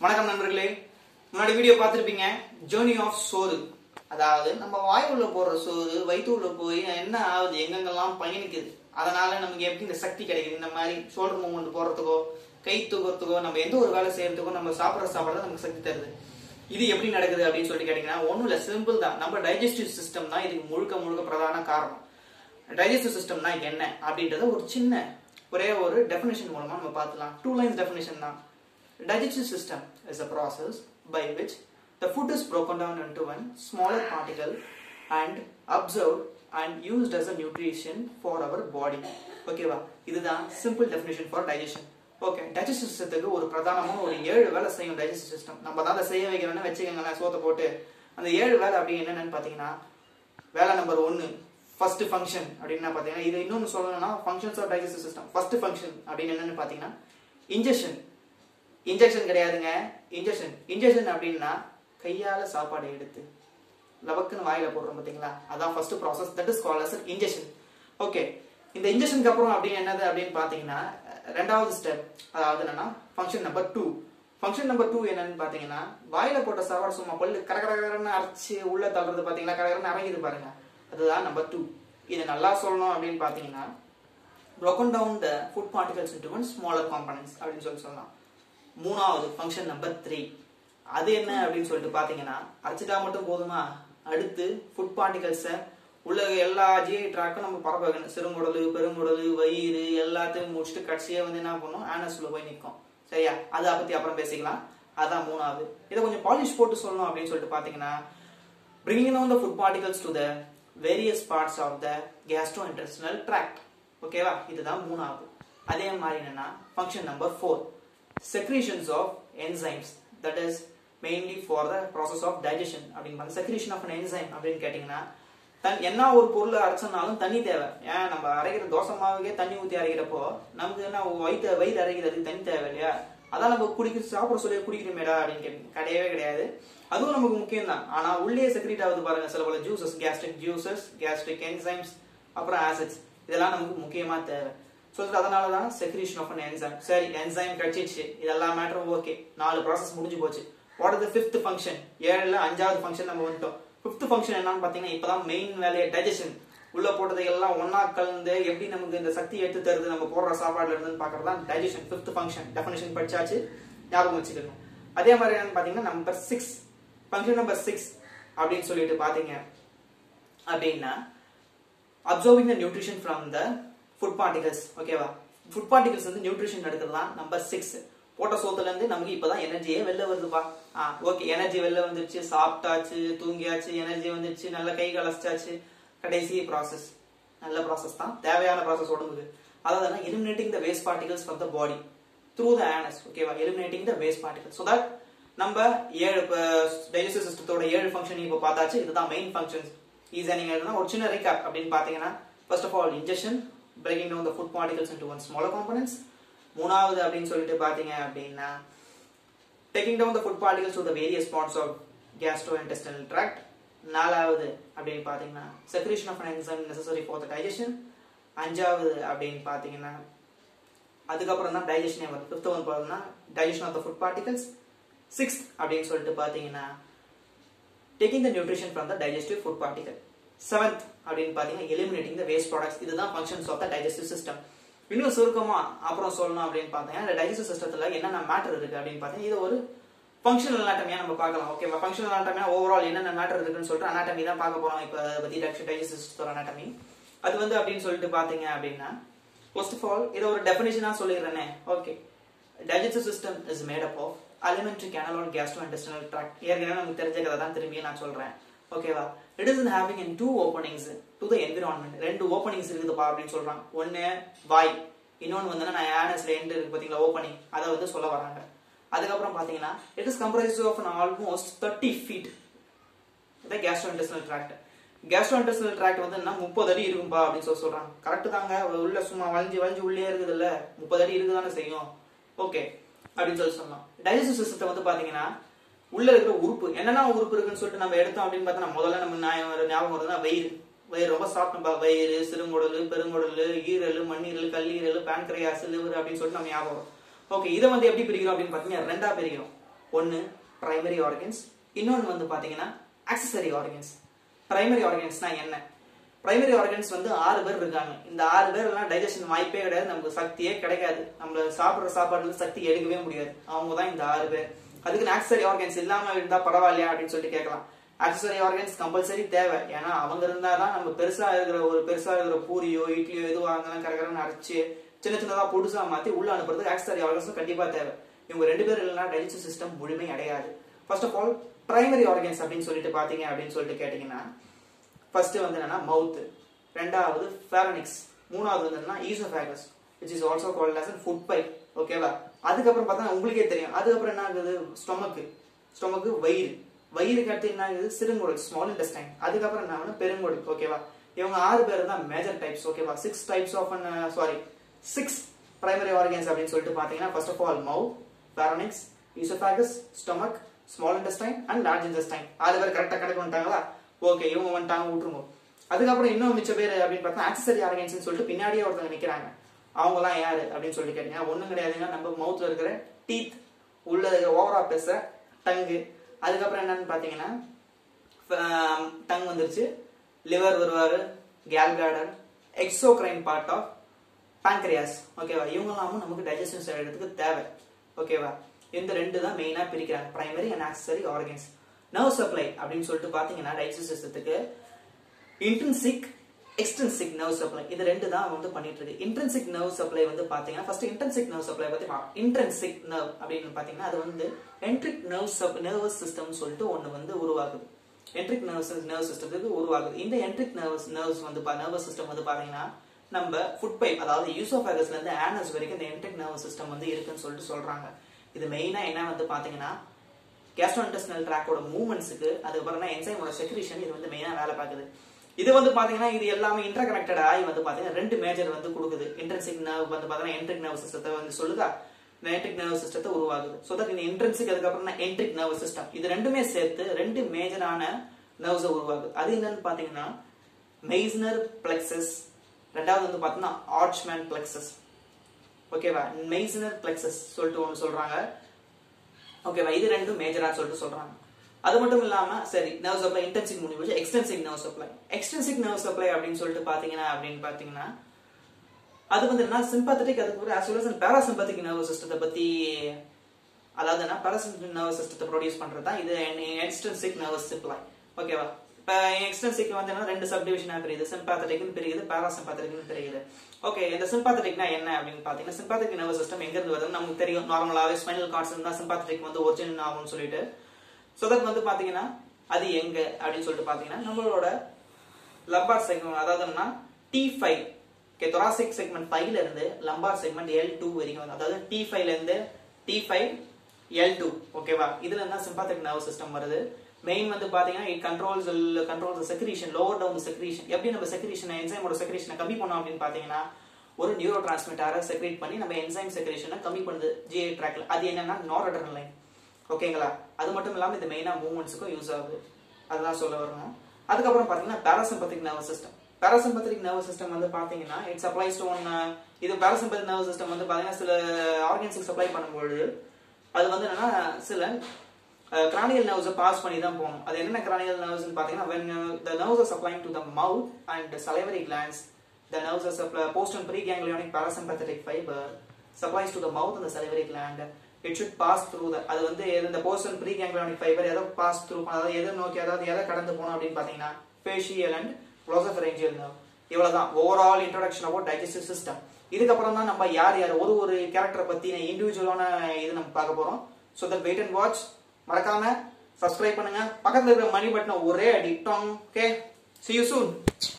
வணக்கம் நண்பர்களே முன்னாடி வீடியோ பார்த்துருப்பீங்க ஜேர்னி ஆஃப் சோறு அதாவது நம்ம வாயுள்ள போடுற சோறு வயிற்றுள்ள போய் என்ன ஆகுது எங்கெங்கெல்லாம் பயணிக்குது அதனால நமக்கு எப்படி இந்த சக்தி கிடைக்குது இந்த மாதிரி ஷோல்டர் மூவ்மெண்ட் போடுறதுக்கோ கை தூக்கிறதுக்கோ நம்ம எந்த ஒரு வேலை செய்யறதுக்கோ நம்ம சாப்பிட்ற சாப்பாடு நமக்கு சக்தி தருது இது எப்படி நடக்குது அப்படின்னு சொல்லி கேட்டீங்கன்னா ஒன்றும் இல்லை சிம்பிள் தான் நம்ம டைஜஸ்டிவ் சிஸ்டம் தான் இதுக்கு முழுக்க முழுக்க பிரதான காரணம் டைஜஸ்டிவ் சிஸ்டம்னா என்ன அப்படின்றத ஒரு சின்ன ஒரே ஒரு டெஃபினேஷன் மூலமா நம்ம பார்த்துலாம் டூ லைன்ஸ் டெஃபினேஷன் தான் digestive system is a process by which the food is broken down into one smaller particle and absorbed and used as a nutrition for our body ஓகேவா இதுதான் simple definition for digestion okay digestive சிஸ்டத்துக்கு ஒரு பிரதானமான ஒரு ஏழு வேலை செய்யும் digestive system நம்ம தான் அதை செய்ய வைக்கிறோம்னு வச்சுக்கோங்களேன் சோத்தை போட்டு அந்த ஏழு வேலை அப்படி என்னென்னு பார்த்தீங்கன்னா வேலை நம்பர் ஒன்று ஃபர்ஸ்ட் ஃபங்க்ஷன் அப்படின்னா பார்த்தீங்கன்னா இது இன்னொன்று சொல்லணும்னா functions of digestive system first function அப்படின்னு என்னன்னு பார்த்தீங்கன்னா இன்ஜெக்ஷன் இன்ஜெக்ஷன் கிடையாதுங்க இன்ஜெக்ஷன் இன்ஜெக்ஷன் அப்படின்னா கையால சாப்பாடு எடுத்து லவக்குன்னு வாயில போடுறோம் பாத்தீங்களா அதான் first process that is call as ingestion okay இந்த இன்ஜெக்ஷனுக்கு அப்புறம் அப்படின்னு என்னது அப்படின்னு பாத்தீங்கன்னா ரெண்டாவது ஸ்டெப் அதாவது என்னன்னா function number two function number two என்னன்னு பாத்தீங்கன்னா வாயில போட்ட சாப்பாடு சும்மா பல்லு கரகரகரன்னு அரைச்சு உள்ள தள்ளுறது பாத்தீங்களா கரகரன்னு இறங்கிது பாருங்க அதுதான் நம்பர் டூ இது நல்லா சொல்லணும் அப்படின்னு பாத்தீங்கன்னா broken down the food particles into one smaller components அப்படின்னு சொல்லி சொல்லலாம் மூணாவது ஃபங்க்ஷன் நம்பர் த்ரீ அது என்ன அப்படின்னு சொல்லிட்டு பாத்தீங்கன்னா அரைச்சிட்டா மட்டும் போதுமா அடுத்து ஃபுட் பார்ட்டிகல்ஸை உள்ள எல்லா ஜிஐ ட்ராக்கும் நம்ம பரப்ப வைக்கணும் சிறுங்குடலு பெருங்குடலு வயிறு எல்லாத்தையும் முடிச்சுட்டு கடைசியா வந்து என்ன பண்ணும் ஆனஸ்ல போய் நிற்கும் சரியா அதை பத்தி அப்புறம் பேசிக்கலாம் அதான் மூணாவது இதை கொஞ்சம் பாலிஷ் போட்டு சொல்லணும் அப்படின்னு சொல்லிட்டு பாத்தீங்கன்னா bringing down the food particles to the various parts of the gastrointestinal tract ஓகேவா இதுதான் மூணாவது அதே மாதிரி என்னன்னா function number four secretions of enzymes that is mainly for the process of digestion அப்படின்னு secretion of an enzyme அப்படின்னு கேட்டிங்கன்னா தன் என்ன ஒரு பொருளை அரைச்சனாலும் தண்ணி தேவை ஏன் நம்ம அரைக்கிற தோசை மாவுக்கே தண்ணி ஊற்றி அரைக்கிறப்போ நமக்கு என்ன வயிற்று வயிறு அரைக்கிறதுக்கு தண்ணி தேவை இல்லையா அதான் நம்ம குடிக்க சாப்பிட சொல்லி குடிக்கிறோமேடா அப்படின்னு கேட்டீங்க கிடையவே கிடையாது அதுவும் நமக்கு முக்கியம் தான் ஆனா உள்ளே செக்ரேட் ஆகுது பாருங்க சில பல juices gastric juices gastric enzymes அப்புறம் ஆசிட்ஸ் இதெல்லாம் நமக்கு முக்கியமா தேவை ஸோ அதனால தான் செக்ரேஷன் ஆஃப் அன் என்சைம் சரி என்சைம் கிடைச்சிச்சு இதெல்லாம் மேட்டரும் ஓகே நாலு ப்ராசஸ் முடிஞ்சு போச்சு what is the fifth function ஏழுல அஞ்சாவது ஃபங்க்ஷன் நம்ம வந்துட்டோம் ஃபிஃப்த் ஃபங்க்ஷன் என்னன்னு பார்த்தீங்கன்னா இப்போதான் மெயின் வேலையை டைஜஷன் உள்ள போட்டதை எல்லாம் ஒன்னா கலந்து எப்படி நமக்கு இந்த சக்தி எடுத்து தருது நம்ம போடுற சாப்பாடுல இருந்துன்னு பார்க்கறது தான் டைஜஷன் ஃபிஃப்த் ஃபங்க்ஷன் டெஃபினேஷன் படிச்சாச்சு ஞாபகம் வச்சுக்கணும் அதே மாதிரி என்னன்னு பார்த்தீங்கன்னா number six function number six அப்படின்னு சொல்லிட்டு பார்த்தீங்க அப்படின்னா absorbing the nutrition from the food particles ஓகேவா ஃபுட் பார்ட்டிகல்ஸ் வந்து நியூட்ரிஷன் எடுக்கலாம் நம்பர் சிக்ஸ் போட்ட சோத்துல இருந்து நமக்கு இப்பதான் எனர்ஜியே வெளில வருதுப்பா ஆ ஓகே எனர்ஜி வெளில வந்துருச்சு சாப்பிட்டாச்சு தூங்கியாச்சு எனர்ஜி வந்துருச்சு நல்ல கை கலச்சிட்டாச்சு கடைசி ப்ராசஸ் நல்ல ப்ராசஸ் தான் தேவையான ப்ராசஸ் உடம்புக்கு அதாவது eliminating the waste particles from the body through the anus ஓகேவா eliminating the waste particle so that நம்ம ஏழு டைஜஸ்டிவ் சிஸ்டத்தோட ஏழு ஃபங்க்ஷன் இப்போ பார்த்தாச்சு இதுதான் மெயின் ஃபங்க்ஷன்ஸ் ஈஸியாக நீங்க எழுதுனா ஒரு சின்ன ரீகேப் அப்படின்னு பார்த்தீங்கன்னா first of all ingestion breaking down the food particles into one smaller components மூணாவது அப்படின்னு சொல்லிட்டு பாத்தீங்க அப்படின்னா taking down the food particles to the various parts of gastrointestinal tract நாலாவது அப்படின்னு பாத்தீங்கன்னா secretion of an enzyme necessary for the digestion அஞ்சாவது அப்படின்னு பாத்தீங்கன்னா அதுக்கப்புறம் தான் டைஜஷனே வருது ஃபிஃப்த் ஒன் பார்த்தோம்னா digestion of the food particles sixth அப்படின்னு சொல்லிட்டு பார்த்தீங்கன்னா taking the nutrition from the digestive food particle seventh அப்படின்னு பார்த்தீங்கன்னா எலிமினேட்டிங் த வேஸ்ட் ப்ராடக்ட்ஸ் இதுதான் functions of the digestive system இன்னும் சுருக்கமா அப்புறம் சொல்லணும் அப்படின்னு பார்த்தீங்கன்னா இந்த டைஜஸ்டிவ் சிஸ்டத்துல என்னென்ன மேட்டர் இருக்கு அப்படின்னு பார்த்தீங்கன்னா இது ஒரு ஃபங்க்ஷனல் அனாட்டமியா நம்ம பார்க்கலாம் ஓகேவா ஃபங்க்ஷனல் அனாட்டமியா ஓவரால் என்னென்ன மேட்டர் இருக்குன்னு சொல்லிட்டு அனாட்டமி தான் பார்க்க போறோம் இப்போ அதை பத்தி டைஜஸ்டிவ் சிஸ்டத்தோட அனாட்டமி அது வந்து அப்படின்னு சொல்லிட்டு பார்த்தீங்க அப்படின்னா ஃபர்ஸ்ட் ஆஃப் ஆல் இதை ஒரு டெஃபினேஷனா சொல்லிடுறேனே okay digestive system is made up of alimentary canal and gastrointestinal tract ஏற்கனவே நமக்கு தெரிஞ்ச கதை தான் திரும்பி நான் சொல்றேன் ஓகேவா it is having in two openings to the environment ரெண்டு ஓப்பனிங்ஸ் இருக்குதுப்பா அப்படின்னு சொல்றாங்க ஒன்னு வாய் இன்னொன்னு வந்து நான் ஆனஸ்ல எண்ட் இருக்கு பாத்தீங்களா ஓப்பனிங் அதை வந்து சொல்ல வராங்க அதுக்கப்புறம் பாத்தீங்கன்னா it is comprise of almost thirty feet இந்த gastrointestinal tract gastrointestinal tract வந்து என்ன முப்பது அடி இருக்கும்பா அப்படின்னு சொல்லி சொல்றாங்க கரெக்ட் தாங்க உள்ள சும்மா வளைஞ்சு வளைஞ்சு உள்ளே இருக்குது இல்ல முப்பது அடி இருக்குதானே செய்யும் ஓகே அப்படின்னு சொல்லி சொன்னோம் டைஜஸ்டிவ் சிஸ்டத்தை வந்து பாத்தீங்கன்னா உள்ள இருக்கிற உறுப்பு என்னென்ன உறுப்பு இருக்குன்னு சொல்லிட்டு நம்ம எடுத்தோம் அப்படின்னு பார்த்தா முதல்ல நம்ம நியாயம் ஞாபகம் வருதுன்னா வயிறு வயிறு ரொம்ப சாப்பிட்டோம்பா வயிறு சிறுங்குடல் பெருங்குடல் ஈரல் மண்ணீரல் கல்லீரல் பேன்கிரையாஸ் லிவர் அப்படின்னு சொல்லிட்டு நம்ம ஞாபகம் ஓகே இதை வந்து எப்படி பிரிக்கிறோம் அப்படின்னு பார்த்தீங்கன்னா ரெண்டா பிரிக்கிறோம் ஒன்று பிரைமரி ஆர்கன்ஸ் இன்னொன்று வந்து பார்த்தீங்கன்னா ஆக்சசரி ஆர்கன்ஸ் பிரைமரி ஆர்கன்ஸ்னா என்ன பிரைமரி ஆர்கன்ஸ் வந்து ஆறு பேர் இருக்காங்க இந்த ஆறு பேர் எல்லாம் டைஜஷன் வாய்ப்பே கிடையாது நமக்கு சக்தியே கிடைக்காது நம்ம சாப்பிடுற சாப்பாடுல சக்தி எடுக்கவே முடியாது அவங்க தான் இந்த ஆறு பேர் அதுக்கு ஆக்சசரி ஆர்கன்ஸ் இல்லாம இருந்தா பரவாயில்லையா அப்படின்னு சொல்லிட்டு கேட்கலாம் ஆக்சசரி ஆர்கன்ஸ் கம்பல்சரி தேவை ஏன்னா அவங்க இருந்தாதான் நம்ம பெருசா இருக்கிற ஒரு பெருசா இருக்கிற பூரியோ இட்லியோ எதுவாக இருந்தாலும் கரகரன்னு அரைச்சு சின்ன சின்னதா பொடுசா மாத்தி உள்ள அனுப்புறதுக்கு ஆக்சசரி ஆர்கன்ஸும் கண்டிப்பா தேவை இவங்க ரெண்டு பேர் இல்லைன்னா டைஜஸ்டிவ் சிஸ்டம் முழுமை அடையாது first of all primary organs அப்படின்னு சொல்லிட்டு பாத்தீங்க அப்படின்னு சொல்லிட்டு கேட்டீங்கன்னா ஃபர்ஸ்ட் வந்து என்னன்னா மவுத் ரெண்டாவது ஃபேரனிக்ஸ் மூணாவது வந்து என்னன்னா oesophagus which is also called as food pipe ஓகேவா அதுக்கப்புறம் பார்த்தா உங்களுக்கே தெரியும் அதுக்கப்புறம் என்ன ஆகுது ஸ்டொமக்கு ஸ்டொமக்கு வயிறு வயிறுக்கு அடுத்து என்ன ஆகுது சிறுங்குடல் ஸ்மால் இன்டெஸ்டைன் அதுக்கப்புறம் என்ன ஆகுது பெருங்குடல் ஓகேவா இவங்க ஆறு பேர் தான் மேஜர் டைப்ஸ் ஓகேவா six types of sorry six primary organs அப்படின்னு சொல்லிட்டு பார்த்தீங்கன்னா first of all mouth pharynx oesophagus stomach small intestine and large intestine ஆறு பேர் கரெக்டாக கணக்கு வந்துட்டாங்களா ஓகே இவங்க வந்துட்டாங்க விட்டுருங்க அதுக்கப்புறம் இன்னும் மிச்ச பேர் அப்படின்னு பார்த்தா ஆக்சசரி ஆர்கன்ஸ் சொல்லிட்டு பின்னாடியே ஒருத்தவங்க நிக்கிறாங்க அவங்கலாம் யாரு அப்படின்னு சொல்லிட்டு கேட்டீங்கன்னா ஒண்ணும் கிடையாதுங்க நம்ம மவுத்ல இருக்கிற டீத் உள்ள இருக்கிற ஓவரா பேச டங்கு அதுக்கப்புறம் என்னன்னு பாத்தீங்கன்னா டங் வந்துருச்சு லிவர் வருவாரு gall bladder exocrine part of pancreas ஓகேவா இவங்கெல்லாமும் நமக்கு டைஜஷன் செய்யறதுக்கு தேவை ஓகேவா இந்த ரெண்டு தான் மெயினா பிரிக்கிறாங்க primary and accessory organs nerve supply அப்படின்னு சொல்லிட்டு பாத்தீங்கன்னா டைஜஸ்ட் சிஸ்டத்துக்கு இன்ட்ரின்சிக் எக்ஸ்டென்சிக் நர்வ் சப்ளை இது ரெண்டு தான் வந்து பண்ணிட்டு இருக்கு இன்ட்ரென்சிக் நர்வ் சப்ளை வந்து பாத்தீங்கன்னா ஃபர்ஸ்ட் இன்ட்ரென்சிக் நர்வ் சப்ளை பத்தி இன்ட்ரென்சிக் நர்வ் அப்படின்னு பாத்தீங்கன்னா அது வந்து enteric nerve sub nervous system சொல்லிட்டு ஒன்னு வந்து உருவாகுது என்ட்ரிக் நர்வஸ் நர்வ் சிஸ்டத்துக்கு உருவாகுது இந்த என்ட்ரிக் நர்வஸ் நர்வ்ஸ் வந்து நர்வஸ் சிஸ்டம் வந்து பாத்தீங்கன்னா நம்ம ஃபுட் பைப் அதாவது யூசோஃபேகஸ்ல இருந்து ஆனஸ் வரைக்கும் இந்த என்ட்ரிக் நர்வஸ் சிஸ்டம் வந்து இருக்குன்னு சொல்லிட்டு சொல்றாங்க இது மெயினா என்ன வந்து பாத்தீங்கன்னா கேஸ்ட்ரோஇன்டெஸ்டினல் ட்ராக்கோட மூவ்மெண்ட்ஸுக்கு அதுக்கப்புறம் என்சைமோட செக்ரிஷன் இது வந்து மெயினா வேலை பார்க்குது இது வந்து பாத்தீங்கன்னா இது எல்லாமே இன்டர் கனெக்டட் ஆகி வந்து பாத்தீங்கன்னா ரெண்டு மேஜர் வந்து கொடுக்குது இன்ட்ரென்சிக் நர்வ் வந்து பாத்தீங்கன்னா என்ட்ரிக் நர்வ் சிஸ்டத்தை வந்து சொல்லுதா இந்த என்ட்ரிக் நர்வ் சிஸ்டத்தை உருவாகுது ஸோ தட் இந்த இன்ட்ரென்சிக் அதுக்கப்புறம் என்ட்ரிக் நர்வ் சிஸ்டம் இது ரெண்டுமே சேர்த்து ரெண்டு மேஜரான நர்வ்ஸை உருவாகுது அது என்னன்னு பாத்தீங்கன்னா மெய்ஸ்னர் பிளெக்சஸ் ரெண்டாவது வந்து பாத்தீங்கன்னா ஆர்ச்மேன் பிளெக்சஸ் ஓகேவா மெய்ஸ்னர் பிளெக்சஸ் சொல்லிட்டு ஒன்று சொல்றாங்க ஓகேவா இது ரெண்டும் மேஜரா சொல்லிட்டு சொல்றாங்க அது மட்டும் இல்லாம சரி நர்வ் சப்ளை இன்டென்சிக் முடிவு போச்சு extrinsic nerve supply extrinsic nerve supply அப்படின்னு சொல்லிட்டு பாத்தீங்கன்னா அப்படின்னு பாத்தீங்கன்னா அது வந்து என்ன சிம்பத்தட்டிக் அதுக்கு ஒரு as well as parasympathetic nerve சிஸ்டத்தை பத்தி அதாவது என்ன பேராசிம்பத்திக் நர்வ் சிஸ்டத்தை ப்ரொடியூஸ் பண்றது தான் இது எக்ஸ்டென்சிக் நர்வஸ் சப்ளை ஓகேவா இப்போ எக்ஸ்டென்சிக் வந்து என்ன ரெண்டு சப் டிவிஷனா பிரியுது சிம்பாத்தட்டிக்னு பிரியுது பேராசிம்பத்தட்டிக்னு பிரியுது ஓகே இந்த சிம்பாத்தட்டிக்னா என்ன அப்படின்னு பாத்தீங்கன்னா சிம்பாத்தட்டிக் நர்வஸ் சிஸ்டம் எங்க இருந்து வருதுன்னு நமக்கு தெரியும் நார்மலாவே ஸ்பைனல் கார்ட்ஸ் இருந்தா சிம்பாத்தட்டிக் வந்து ஒரிஜினல் ஆகும்னு சொல்லிட்டு ஸோ தட் வந்து பாத்தீங்கன்னா அது எங்க அப்படின்னு சொல்லிட்டு பாத்தீங்கன்னா நம்மளோட லம்பார் செக்மெண்ட் அதாவதுன்னா T five okay thoracic segment ஃபைவ்ல இருந்து லம்பார் செக்மெண்ட் எல் டூ வரைக்கும் வந்து அதாவது டி ஃபைவ்ல இருந்து டி ஃபைவ் எல் டூ ஓகேவா இதுல இருந்தா சிம்பாத்திக் நர்வ் சிஸ்டம் வருது மெயின் வந்து பாத்தீங்கன்னா it controls controls secretion lower down secretion எப்படி நம்ம செக்ரீஷன் என்சைமோட செக்ரீஷனை கம்மி பண்ணோம் அப்படின்னு பாத்தீங்கன்னா ஒரு நியூரோ டிரான்ஸ்மிட்டரை செக்ரேட் பண்ணி நம்ம என்சைம் செக்ரேஷனை கம்மி பண்ணுது ஜிஐ ட்ராக்ல அது என்னன்னா நார் லைன் ஓகேங்களா அது மட்டும் இல்லாம இது மெயினா மூவ்மெண்ட்ஸுக்கும் யூஸ் ஆகுது அதுதான் சொல்ல வரணும் அதுக்கப்புறம் பாத்தீங்கன்னா parasympathetic nervous system parasympathetic nervous system வந்து பாத்தீங்கன்னா இட்ஸ் அப்ளைஸ் டு ஒன் இது பேராசிம்பத்திக் நர்வஸ் சிஸ்டம் வந்து பாத்தீங்கன்னா சில ஆர்கன்ஸுக்கு சப்ளை பண்ணும்பொழுது அது வந்து என்னன்னா சில கிரானியல் நர்வ்ஸை பாஸ் பண்ணி தான் போகணும் அது என்னென்ன கிரானியல் நர்வ்ஸ்னு பார்த்தீங்கன்னா when uh, the nerves are supplying to the mouth and the salivary glands the nerves are supply, post and preganglionic parasympathetic fiber supplies to the mouth and the salivary gland it should pass through the அது வந்து எது இந்த post and preganglionic fiber எதை pass through அதாவது எதை நோக்கி அதாவது எதை கடந்து போகணும் அப்படின்னு பார்த்தீங்கன்னா facial and glossopharyngeal nerve இவ்வளவுதான் overall introduction about digestive system இதுக்கப்புறம் தான் நம்ம யார் யார் ஒரு ஒரு கேரக்டரை பத்தின இண்டிவிஜுவலான இது நம்ம பார்க்க போறோம் so that wait and watch மறக்காம சப்ஸ்கிரைப் பண்ணுங்க பக்கத்துல இருக்கிற மணி பட்டனை ஒரே அடி டாங் ஓகே see you soon